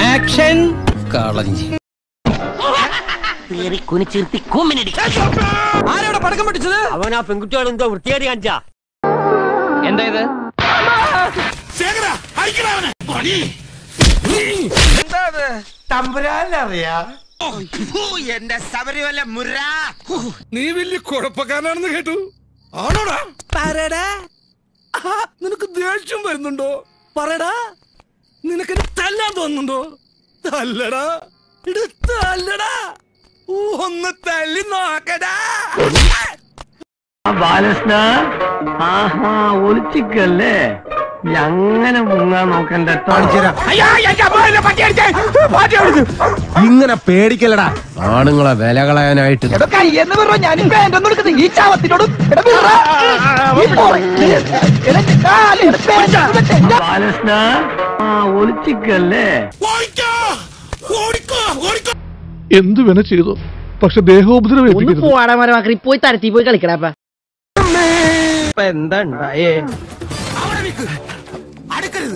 Action കളഞ്ഞി ആരാവിടെ പടക്കം പൊട്ടിച്ചത് അവൻ ആ പെൺകുട്ടികൾ എന്തോ വൃത്തിയായിട്ട് കാണിച്ചാ എന്താ ഇത് എന്റെ ശബരിമല മുര നീ വലിയ കുഴപ്പക്കാരനാണെന്ന് കേട്ടു ആണോടാ പറടാ ആ, നിനക്ക് ദേഷ്യം വരുന്നുണ്ടോ പറടാ നിനക്ക് എന്നെ തല്ലാൻ തോന്നുന്നുണ്ടോ തല്ലടാ ഇട് തല്ലടാ ഓ, ഒന്ന് തല്ലി നോക്കടാ ബാലകൃഷ്ണ ആഹാ ഒളിച്ചിക്കല്ലേ അങ്ങനെ മുങ്ങാൻ നോക്കണ്ട ഇങ്ങനെ പേടിക്കലടാ ആണുങ്ങളെ വില കളയാനായിട്ട് ബാലകൃഷ്ണ ആ ഒളിച്ചിക്കല്ലേ ഓടിക്കോ ഓടിക്കോ ഓടിക്കോ എന്തു വേണ ചെയ്തു പക്ഷെ ദേഹോപദ്രവം ഒന്ന് എത്തിക്കരുത്. പോവാടാ മരമാക്കി പോയി തരത്തി പോയി കളിക്കടാപ്പ ഇപ്പൊ എന്താ ഉണ്ടായേ അവിടെ നിൽക്ക് അടുക്കരുത്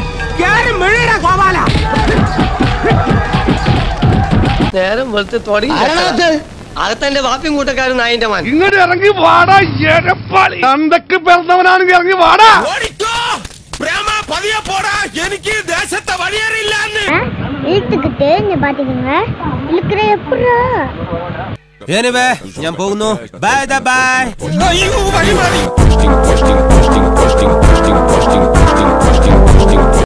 നേരം വെളുത്ത് തുടങ്ങി അകത്തെന്റെ വാപ്പിയും കൂട്ടക്കാരും നായിന്റെ മാൻ ഇങ്ങോട്ട് ഇറങ്ങി വാടാ എരപ്പാളി തന്തക്ക് പിറന്നവനാണെങ്കിൽ ഇറങ്ങി വാടാ ഓടിക്കോ പ്രേമ പതിയെ പോടാ എനിക്ക് ദേശത്തെ വഴിയേറിയില്ലാന്ന് இழுத்துக்கிட்டு இங்க பாத்துக்கோங்க இழுக்கிற எப்படா ഞാൻ പോകുന്നു ബൈ ബൈ അയ്യോ വഴി മാറി posting, posting, posting, posting, posting, posting, posting, posting, posting.